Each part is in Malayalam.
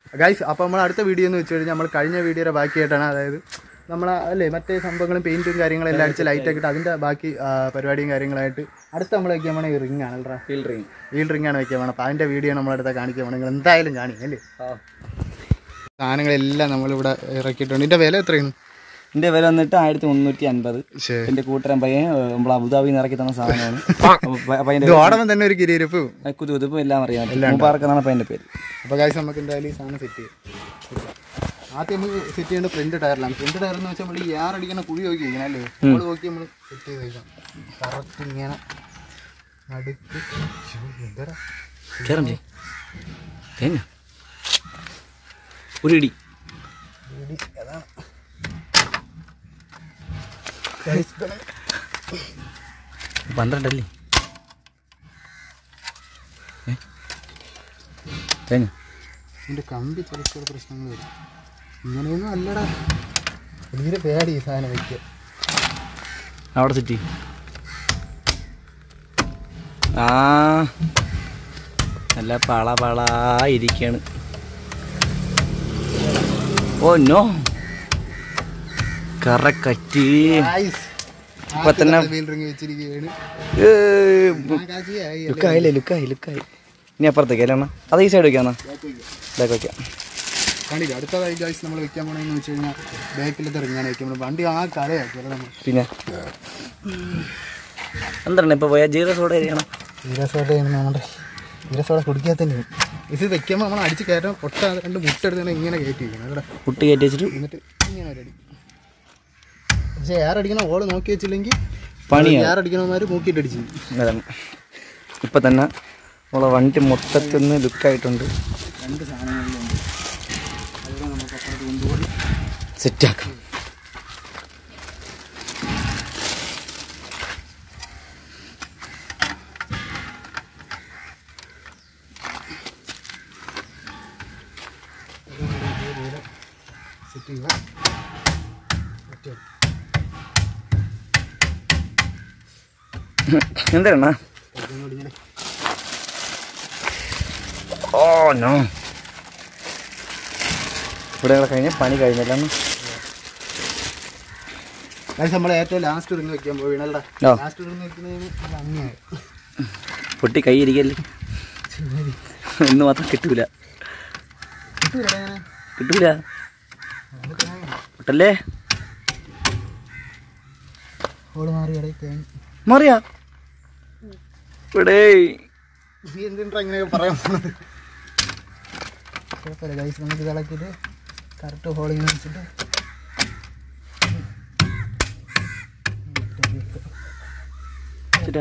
ഗൈസ് അപ്പോൾ നമ്മൾ അടുത്ത വീഡിയോ എന്ന് വെച്ച് കഴിഞ്ഞാൽ നമ്മൾ കഴിഞ്ഞ വീഡിയോയുടെ ബാക്കിയായിട്ടാണ് അതായത് നമ്മൾ അല്ലേ മറ്റേ സംഭവങ്ങളും പെയിൻറ്റും കാര്യങ്ങളും എല്ലാം അടിച്ച് ലൈറ്റൊക്കെ ഇട്ട് അതിൻ്റെ ബാക്കി ആ, പരിപാടിയും കാര്യങ്ങളായിട്ട് അടുത്ത നമ്മൾ വയ്ക്കാൻ വേണം ഈ റിംഗ് ആണ് അല്ലേ ഫിൽറ്ററിങ് വീൽ റിംഗ് ആണ് വയ്ക്കാൻ വേണം അപ്പോൾ അതിൻ്റെ വീഡിയോ നമ്മളടുത്ത കാണിക്കാൻ വേണം നിങ്ങൾ എന്തായാലും കാണി അല്ലേ സാധനങ്ങളെല്ലാം നമ്മളിവിടെ ഇറക്കിയിട്ടുണ്ട് ഇതിൻ്റെ വില എത്രയാണ് ഇതിന്റെ വില വന്നിട്ട് ആയിരത്തി മുന്നൂറ്റി അൻപത് ശരി എന്റെ കൂട്ടരൻ പയ്യൻ ഏഹ്, നമ്മളെ അബുദാബിയിൽ നിന്ന് ഇറക്കി തന്ന സാധനമാണ് അപ്പൊ പ- പയ്യന്റെ ഇത് ഓടമ്പം തന്നെ ഒരു കിരിയിരിപ്പ് കുതുകുതുപ്പും എല്ലാം അറിയാം മൂപ്പാർക്ക് എന്നാണ് പയ്യന്റെ പേര് അപ്പോൾ കാശ് നമുക്ക് എന്തായാലും ഈ സാധനം സെറ്റ് ചെയ്യാം ആദ്യം നമുക്ക് സെറ്റ് ചെയ്യേണ്ട ഫ്രണ്ട് ടയറിലാണ് ഫ്രണ്ട് ടയർ എന്ന് വെച്ചാൽ നമ്മൾ ഈ എയർ അടിക്കുന്ന കുഴി നോക്കി വയ്ക്കണം അല്ലേ നമ്മൾ നോക്കി നമ്മൾ സെറ്റ് ചെയ്ത് വയ്ക്കണം കറക്റ്റ് ഇങ്ങനെ നടുക്ക് ശ്ശോ, എന്തടാ കേറം ചെയ് തേങ്ങ ഒരു ഇടി ഇടി, അതാണ് Guys, ഇതാണ്. പന്ത്രണ്ടല്ലേ ഏ? തേങ്ങ ഇതിന്റെ കമ്പി ചിലപ്പോൾ പ്രശ്നങ്ങൾ വരും ഇങ്ങനെയൊന്നും അല്ലടാ തീരെ പേടി ഈ സാധനം വയ്ക്കുക അവിടെ സെറ്റ് ആ നല്ല പള പള ഇരിക്കാണ് ഓ നോ കറക്കറ്റ് Guys, ഇപ്പൊ തന്നെ- ആദ്യത്തെ wheel ring വെച്ചിരിക്കുകയാണ് ഞാൻ കാശിയായി, അല്ലേ? ലുക്കായില്ലേ ലുക്കായി ലുക്കായി ഇനി അപ്പുറത്തേക്ക് അല്ലേ അണ്ണാ അത് ഈ സൈഡ് വെക്കാം Back വയ്ക്കുക. ബാക്ക് വെക്കാം കണ്ടില്ല അടുത്തതായി ഗൈസ് നമ്മൾ വെക്കാൻ പോണെന്ന് വെച്ച് കഴിഞ്ഞാൽ ബാക്കിലത്തെ റിങ്ങാണ് വെക്കാൻ പോകുന്നത് വണ്ടി ആ കലയാക്കി അല്ലേ നമ്മൾ പിന്നെ എന്താണ് ഇപ്പൊ പോയാ ജീരോ സോഡ ചെയ്യണം ഈരസോട നമ്മുടെ ഈരസോട കുടിക്കാത്തന്നെ ഇത് വെക്കുമ്പോൾ നമ്മൾ അടിച്ച് കയറ്റാൻ പൊട്ട രണ്ട് മുട്ടെടുത്ത് ഇങ്ങനെ കയറ്റി വെക്കണം അല്ലേ കുട്ടി കയറ്റി വെച്ചിട്ട് എന്നിട്ട് ഇങ്ങനെ ഒരു അടി പക്ഷേ എയർ അടിക്കണ ഓള് നോക്കി വെച്ചില്ലെങ്കിൽ പണിയാണ് എയർ അടിക്കണമാര് മൂക്കിയിട്ട് അടിച്ചു അതാണ് ഇപ്പൊ തന്നെ നമ്മളെ വണ്ടി മൊത്തത്തിൽ നിന്ന് ലുക്കായിട്ടുണ്ട് രണ്ട് സാധനങ്ങളിലുണ്ട് അതുകൂടെ നമുക്ക് അപ്പുറത്ത് കൊണ്ടുപോയി സെറ്റാക്കാം സെറ്റ് ചെയ്യുക ഒറ്റ എന്താണ് ഇതൊന്നും ഇങ്ങനെ ഓ നോ ഇവിടെ കഴിഞ്ഞ പണി കഴിഞ്ഞല്ലാണ് ഗൈസ് നമ്മൾ ഏറ്റവും ലാസ്റ്റ് റിങ് വെക്കാൻ പോയി വീണല്ലടാ ഓ. ലാസ്റ്റ് റിങ് വെക്കുന്നതിന് ഭംഗിയായി പൊട്ടി കൈ ഇരിക്കല്ലേ ഇന്ന് മാത്രം കിട്ടൂല കിട്ടൂലടാ ഇങ്ങനെ. കിട്ടൂല നമുക്ക് ഇങ്ങനെ പൊട്ടല്ലേ ഓട് മാറി ഇടയിൽ തേങ്ങ മറിയാ ഇവിടെ നീ എന്തിനാ ഇങ്ങനെയൊക്കെ പറയാൻ പോണത് കുഴപ്പമില്ല ഗൈസ് നമുക്ക് ഇത് ഇളക്കിയിട്ട് കറക്റ്റ് ഹോളിങ്ങനെ വെച്ചിട്ട് ചേട്ടാ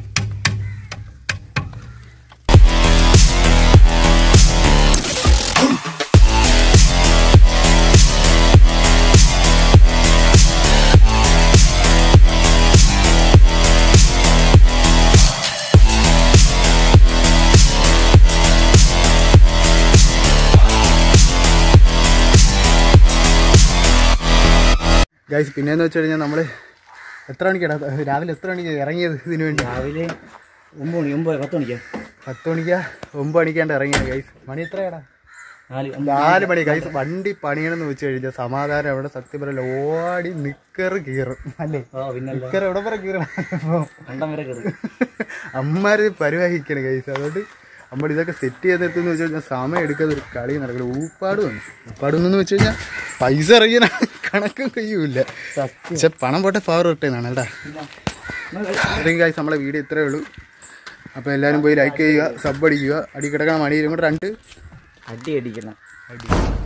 ഗൈസ് പിന്നെന്ന് വെച്ച് കഴിഞ്ഞാൽ നമ്മൾ എത്ര മണിക്കാണ് രാവിലെ എത്ര മണിക്ക് ഇറങ്ങിയത് ഇതിന് വേണ്ടി രാവിലെ ഒമ്പത് മണി ഒമ്പത് പത്ത് മണിക്കാ പത്ത് മണിക്കാ ഒമ്പത് മണിക്കാണ്ട് ഇറങ്ങിയത് ഗൈസ് മണി എത്രയാടാ നാല് നാല് മണി ഗൈസ് വണ്ടി പണിയണമെന്ന് വെച്ച് കഴിഞ്ഞാൽ സമാധാനം അവിടെ സത്യം പറയല്ല ഓടി നിക്കറ് കീറും അല്ലേ ഓ പിന്നെ നിക്കറ് എവിടെ പറ കീറണം രണ്ടാം വരെ കയറി അമ്മമാര് പരിവാഹിക്കണം ഗൈസ് അതുകൊണ്ട് നമ്മൾ ഇതൊക്കെ സെറ്റ് ചെയ്തെടുത്തെന്ന് വെച്ച് കഴിഞ്ഞാൽ സമയം എടുക്കാതെ ഒരു കളി നടക്കില്ല ഊപ്പാട് വന്നു ഊപ്പാട് എന്ന് വെച്ച് കഴിഞ്ഞാൽ പൈസ ഇറങ്ങിയ കണക്കും കഴിയൂല പക്ഷെ പണം പോട്ടെ പവർ ഇട്ടേന്നാണ് കേട്ടാ ഇത്രയും ഗൈസ് നമ്മളെ വീഡിയോ ഇത്രയേ ഉള്ളൂ അപ്പോൾ എല്ലാവരും പോയി ലൈക്ക് ചെയ്യുക സബ് അടിക്കുക അടി കിടക്കണം മണിയിലും കൂടെ രണ്ട് അടി അടിക്കണം അടി